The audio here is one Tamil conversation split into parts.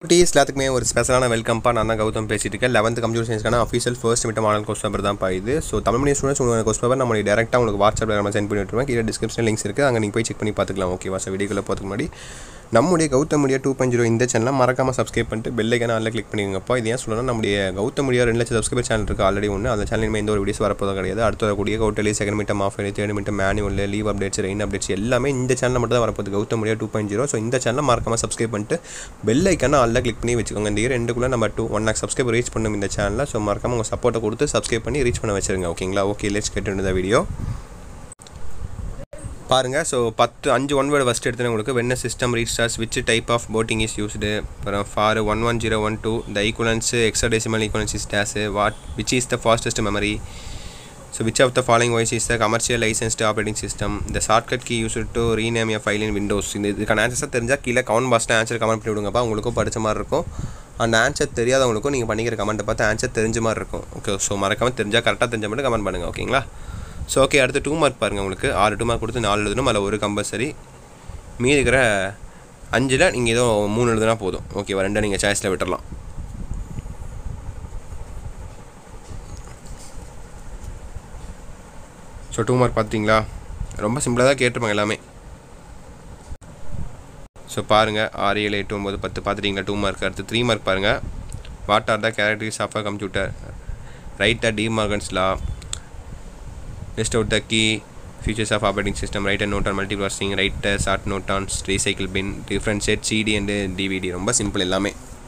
டீஸ் எல்லாத்துக்குமே ஒரு ஸ்பெஷலான வெல்கம்ப்பா நான் தான் கௌதம் பேசிட்டு இருக்கேன் லெவன்த் கம்ப்யூட்டர் சயின்ஸ்க்கான official first mid model question paper தான் இது ஸோ தமிழ் மீடியம் ஸ்டூடெண்ட்ஸ் உங்களுக்கு கொஸ்ட் பேப்பர் நம்ம டேரெக்டாக உங்களுக்கு வாட்ஸ்அப்பில் நம்ம சென்ட் பண்ணி விட்டுருவேன் கீழே டிஸ்கிரிப்ஷன் லிங்க்ஸ் இருக்குது அங்கே நீங்கள் போய் செக் பண்ணி பார்த்துக்கலாம் ஓகேவா ஸோ வீடியோக்குள்ள போகிறதுக்கு முன்னாடி நம்முடைய கௌதம் முடியா டூ பாயிண்ட் ஜீரோ இந்த சேனலை மறக்காமல் சப்ஸ்கிரைப் பண்ணிட்டு பெல்லைக்கான அதில் கிளிக் பண்ணிங்கப்பா இது ஏன் சொல்லணும் நம்முடைய கௌதம் முடியா ரெண்டு லட்சம் சப்ஸ்கிரைபர் சேனல் இருக்குது ஆல்ரெடி ஒன்று அந்த சேனல் எந்த ஒரு வீடியோஸ் வரப்போதும் கிடையாது அடுத்து வரக்கூடிய quarterly second midterm of third midterm manual leave updates rain updates எல்லாமே இந்த சேனலில் மட்டும் தான் வரப்போகுது கௌதம் முடியா டூ பாயிண்ட் ஜீரோ ஸோ இந்த சேனலை மறக்காமல் சப்ஸ்கிரைப் பண்ணிட்டு பெல் ஐக்கான அதில் கிளிக் பண்ணி வச்சுக்கோங்க இந்த இயர் ரெண்டுக்குள்ளே நம்ம two one lakh subscribe reach பண்ணும் இந்த சேனலில் ஸோ மறக்காமல் உங்கள் சப்போர்ட்டை கொடுத்து சப்ஸ்கிரைப் பண்ணி ரீச் பண்ண வச்சிருங்க ஓகேங்களா ஓகே லெட்ஸ் கெட் இந்த வீடியோ பாருங்கள் ஸோ பத்து அஞ்சு ஒன் வேர்டு ஃபஸ்ட் எடுத்து உங்களுக்கு when system restarts which type of booting is used அப்புறம் for one one zero one two the equivalence hexadecimal equivalence is days what which is the fastest memory so which of the following voice is the commercial licensed operating system the shortcut key use to rename a file in Windows இந்த இதுக்கான ஆன்சர்ஸாக தெரிஞ்சால் கீழே கவுண்ட் பாஸ்ட்டு ஆன்சர் கமெண்ட் பண்ணி விடுங்கப்பா உங்களுக்கும் படித்த மாதிரி இருக்கும் அந்த ஆன்சர் தெரியாதவங்களுக்கும் நீங்கள் பண்ணிக்கிற கமெண்ட்டை பார்த்து ஆன்சர் தெரிஞ்ச மாதிரி இருக்கும் ஓகே ஸோ மறக்காமல் தெரிஞ்சால் கரெக்டாக தெரிஞ்ச மட்டும் கமெண்ட் பண்ணுங்கள் ஓகேங்களா ஸோ ஓகே அடுத்து டூ மார்க் பாருங்கள் உங்களுக்கு ஆறு டூ மார்க் கொடுத்து நாலு எழுதணும் அதில் ஒரு கம்பல்சரி மீதி இருக்கிற அஞ்சில் நீங்கள் ஏதோ மூணு எழுதுனா போதும் ஓகேவா ரெண்டை நீங்கள் சாய்ஸில் விட்டுறலாம் ஸோ டூ மார்க் பார்த்தீங்களா ரொம்ப சிம்பிளாக தான் கேட்டிருப்பாங்க எல்லாமே ஸோ பாருங்கள் ஆறு ஏழு எட்டு ஒம்பது பத்து பார்த்துட்டிங்களா டூ மார்க் அடுத்து த்ரீ மார்க் பாருங்கள் what are the characteristics of a computer right a De Morgan's law list out the key features of operating system write a note on multiprocessing write a short note on recycle bin differentiate cd and dvd ரொம்ப சிம்பிள் எல்லாமே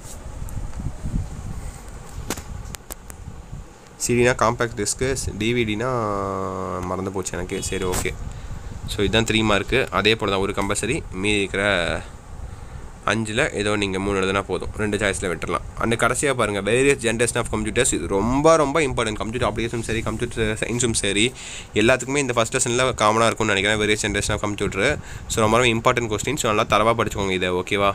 சிடினா காம்பேக்ட் டிஸ்க்கு டிவிடினா மறந்து போச்சு எனக்கு சரி ஓகே ஸோ இதுதான் த்ரீ மார்க்கு அதே போல் தான் ஒரு கம்பல்சரி மீதி இருக்கிற அஞ்சில் ஏதோ நீங்கள் மூணு எழுதுனா போதும் ரெண்டு சாய்ஸில் விட்டுறலாம் அந்த கடைசியாக பாருங்கள் வேரியஸ் ஜென்ரேஷன் ஆஃப் கம்ப்யூட்டர்ஸ் இது ரொம்ப ரொம்ப இம்பார்ட்டன்ட் கம்ப்யூட்டர் அப்ளிகேஷனும் சரி கம்ப்யூட்டர் சயின்ஸும் சரி எல்லாத்துக்குமே இந்த ஃபஸ்ட் லெசனில் காமனாக இருக்கும்னு நினைக்கிறேன் various generation of computer so ரொம்ப ரொம்ப இம்பார்ட்டன்ட் கொஸ்டின் ஸோ நல்லா தரவாக படிச்சுக்கோங்க இதை ஓகேவா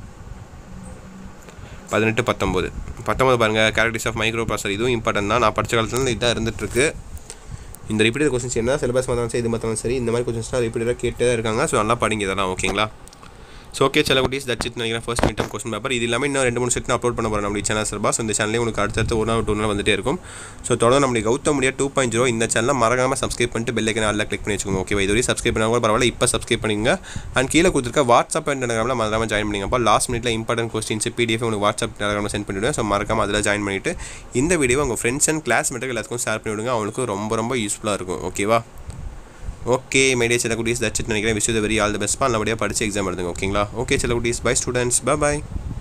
பதினெட்டு பத்தொம்போது பத்தொம்பது பாருங்கள் கேரக்டரிஸ் ஆஃப் மைக்ரோ ப்ராசர் இதுவும் இம்பார்ட்டன் தான் நான் படித்த காலத்தில் இதாக இருந்துகிட்ருக்கு இந்த ரிப்பீட்டட் கொஸ்டின்ஸ் என்ன சிலபஸ் மாத்திரம் சரி இது மாத்திரம் சரி இந்த மாதிரி கொஸ்டின்ஸ்லாம் ரிப்பீட்டடாக கேட்டே தான் இருக்காங்க ஸோ நல்லா படிங்க இதெல்லாம் ஓகேங்களா ஸோ ஓகே சில குட்டீஸ் தட்ஸ் இட் நினைக்கிறேன் ஃபர்ஸ்ட் மீட்டம் கொஸ்டின் பேப்பர் இது இல்லாமல் இன்னும் ரெண்டு மூணு செட் நான் அப்லோட் பண்ண போகிறேன் நம்மளுடைய சேனல் சார்பா ஸோ இந்த சேனலே உங்களுக்கு அடுத்தடுத்து ஒரு நாள் டூ நாள் வந்துட்டே இருக்கும் ஸோ தொடர்ந்து நம்மளுடைய கௌதம் முடியா டூ பாயிண்ட் ஜீரோ இந்த சேனலில் மறக்காமல் சப்ஸ்கிரைப் பண்ணிட்டு பெல்லைக்கு நல்லா கிளிக் பண்ணி வச்சுக்கோங்க ஓகே இதுவரை சப்ஸ்கிரைப் பண்ணால் கூட பரவாயில்ல இப்போ சப்ஸ்கிரைப் பண்ணிங்க அண்ட் கீழே கொடுத்துருக்க வாட்ஸ்அப் அண்ட் டெலகிராமில் மறக்காமல் ஜாயின் பண்ணிங்கப்பா லாஸ்ட் மினிட்ல இம்பார்ட்டன்ட் கொஸ்டின்ஸ் பிடிஎஃப் உங்களுக்கு வாட்ஸ்அப் டெலகிராமில் சென்ட் பண்ணிவிடுவேன் ஸோ மறக்காமல் அதில் ஜாயின் பண்ணிவிட்டு இந்த வீடியோ உங்கள் ஃப்ரெண்ட்ஸ் அண்ட் கிளாஸ் மட்டும் எல்லாத்துக்கும் ஷேர் பண்ணி விடுங்க அவங்களுக்கு ரொம்ப ரொம்ப யூஸ்ஃபுல்லாக இருக்கும் ஓகேவா ஓகே மேடியா சில குட்டீஸ் தட்ஸ் நினைக்கிறேன் wish very all the best நல்லபடியாக படித்து எக்ஸாம் எழுதுங்க ஓகேங்களா ஓகே சில குட்டீஸ் பை ஸ்டூடெண்ட்ஸ் பை பாய்